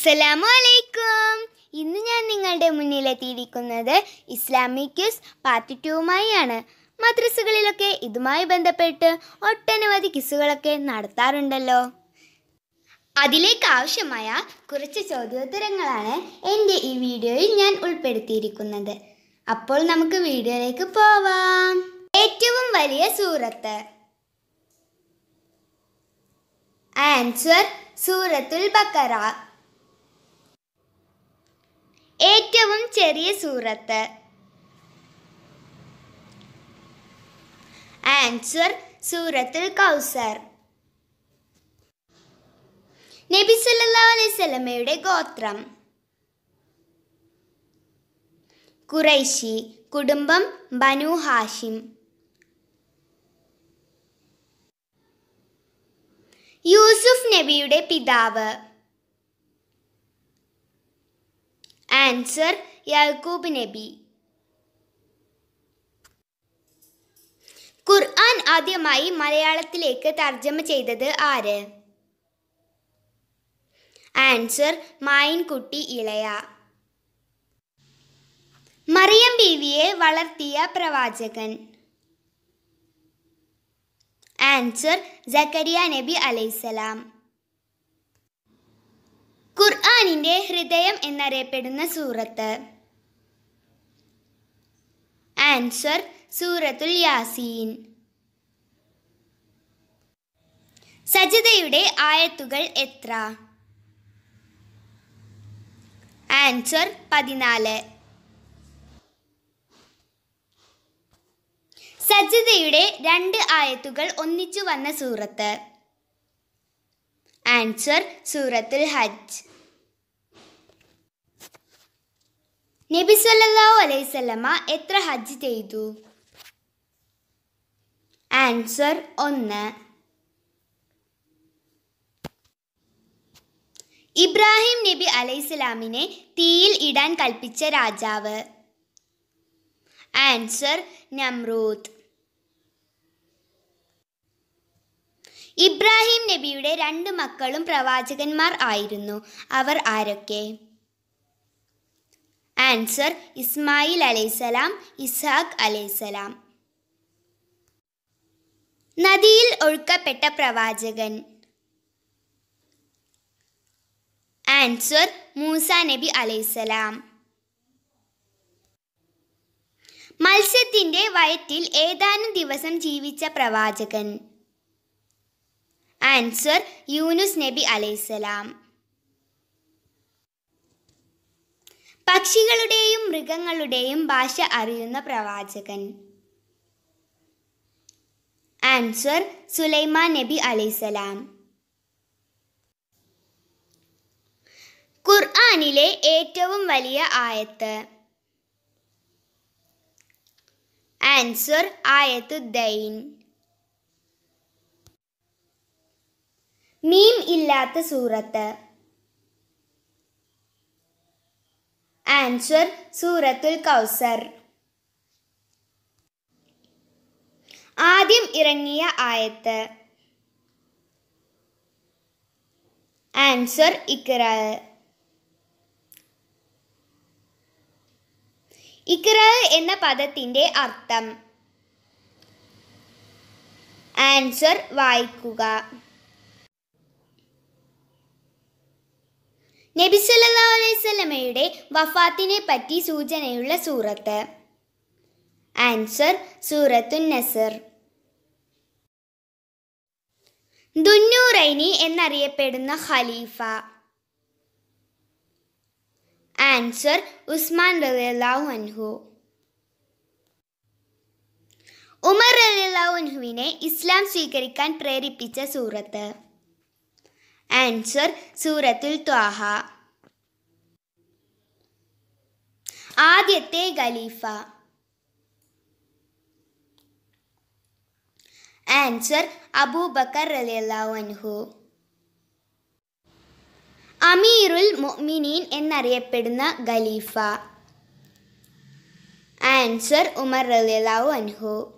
അസ്സലാമു അലൈക്കും ഇന്ന് ഞാൻ നിങ്ങളുടെ മുന്നിലെത്തിയിരിക്കുന്നത് ഇസ്ലാമിക് ക്യൂസ് പാർട്ട് ടൂവുമായാണ് മദ്രസകളിലൊക്കെ ഇതുമായി ബന്ധപ്പെട്ട് ഒട്ടനവധി കിസ്സുകളൊക്കെ നടത്താറുണ്ടല്ലോ അതിലേക്ക് ആവശ്യമായ കുറച്ച് ചോദ്യോത്തരങ്ങളാണ് എൻ്റെ ഈ വീഡിയോയിൽ ഞാൻ ഉൾപ്പെടുത്തിയിരിക്കുന്നത് അപ്പോൾ നമുക്ക് വീഡിയോയിലേക്ക് പോവാം ഏറ്റവും വലിയ സൂറത്ത് ആൻസർ സൂറത്തുൽ ബക്കറ ഏറ്റവും ചെറിയ സൂറത്ത് ആൻസർ സൂറത്തുൽ കൗസർ നബി സല്ലല്ലാഹു അലൈഹി വസല്ലമയുടെ ഗോത്രം ഖുറൈശി കുടുംബം ബനു ഹാഷിം യൂസുഫ് നബിയുടെ പിതാവ് ആൻസർ യാക്കൂബ് നബി ഖുർആൻ ആദ്യമായി മലയാളത്തിലേക്ക് തർജ്ജമ ചെയ്തത് ആര് ആൻസർ മായിൻകുട്ടി ഇളയ മറിയം ബീവിയെ വളർത്തിയ പ്രവാചകൻ ആൻസർ ജക്കരിയ നബി അലൈസലാം ഖുർആനിന്റെ ഹൃദയം എന്നറിയപ്പെടുന്ന സൂറത്ത് ആൻസർ സൂറത്തുൽ യാസീൻ സജിതയുടെ ആയത്തുകൾ എത്ര ആൻസർ പതിനാല് സജിതയുടെ രണ്ട് ആയത്തുകൾ ഒന്നിച്ചു വന്ന സൂറത്ത് ആൻസർ സൂറത്തുൽ ഹജ്ജ് നബി സല്ലല്ലാഹു അലൈഹി വസല്ലമ എത്ര ഹജ്ജ് ചെയ്തു ആൻസർ ഒന്ന് ഇബ്രാഹിം നബി അലൈഹിസ്സലാമിനെ തീയിൽ ഇടാൻ കൽപ്പിച്ച രാജാവ് ആൻസർ നമ്രൂദ് ഇബ്രാഹിം നബിയുടെ രണ്ട് മക്കളും പ്രവാചകന്മാർ ആയിരുന്നു അവർ ആരൊക്കെ ആൻസർ ഇസ്മായിൽ അലൈസലാം ഇസ്ഹാഖ് അലൈസലാം നദിയിൽ ഒഴുക്കപ്പെട്ട പ്രവാചകൻ ആൻസർ മൂസ നബി അലൈസലാം മത്സ്യത്തിന്റെ വയറ്റിൽ ഏതാനും ദിവസം ജീവിച്ച പ്രവാചകൻ ആൻസർ യൂനുസ് നബി അലൈസലാം പക്ഷികളുടെയും മൃഗങ്ങളുടെയും ഭാഷ അറിയുന്ന പ്രവാചകൻ ആൻസർ സുലൈമാൻ നബി അലൈസലാം ഖുർആനിലെ ഏറ്റവും വലിയ ആയത്ത് ആൻസർ ആയത്തുദ്ദൈൻ മീം ഇല്ലാത്ത സൂറത്ത് ആൻസർ സൂറത്തുൽ കൗസർ ആദ്യം ഇറങ്ങിയ ആയത്ത് ആൻസർ ഇക്ര ഇക്ര എന്ന പദത്തിന്റെ അർത്ഥം ആൻസർ വായിക്കുക നബി സല്ലല്ലാഹു അലൈഹി വസല്ലമയുടെ വഫാത്തിനെ പറ്റി സൂചനയുള്ള സൂറത്ത് ആൻസർ സൂറത്തുൻ നസർ ദുന്നൂറൈനി എന്നറിയപ്പെടുന്ന ഖലീഫ ആൻസർ ഉസ്മാൻ റളിയല്ലാഹു അൻഹു ഉമർ റളിയല്ലാഹു അൻഹുവിനെ ഇസ്ലാം സ്വീകരിക്കാൻ പ്രേരിപ്പിച്ച സൂറത്ത് ആൻസർ സൂറത്തുൽ ത്വാഹ ആദ്യത്തെ ഖലീഫ ആൻസർ അബൂബക്കർ റളിയല്ലാഹു അൻഹു അമീറുൽ മുഅ്മിനീൻ എന്നറിയപ്പെടുന്ന ഖലീഫ ആൻസർ ഉമർ റളിയല്ലാഹു അൻഹു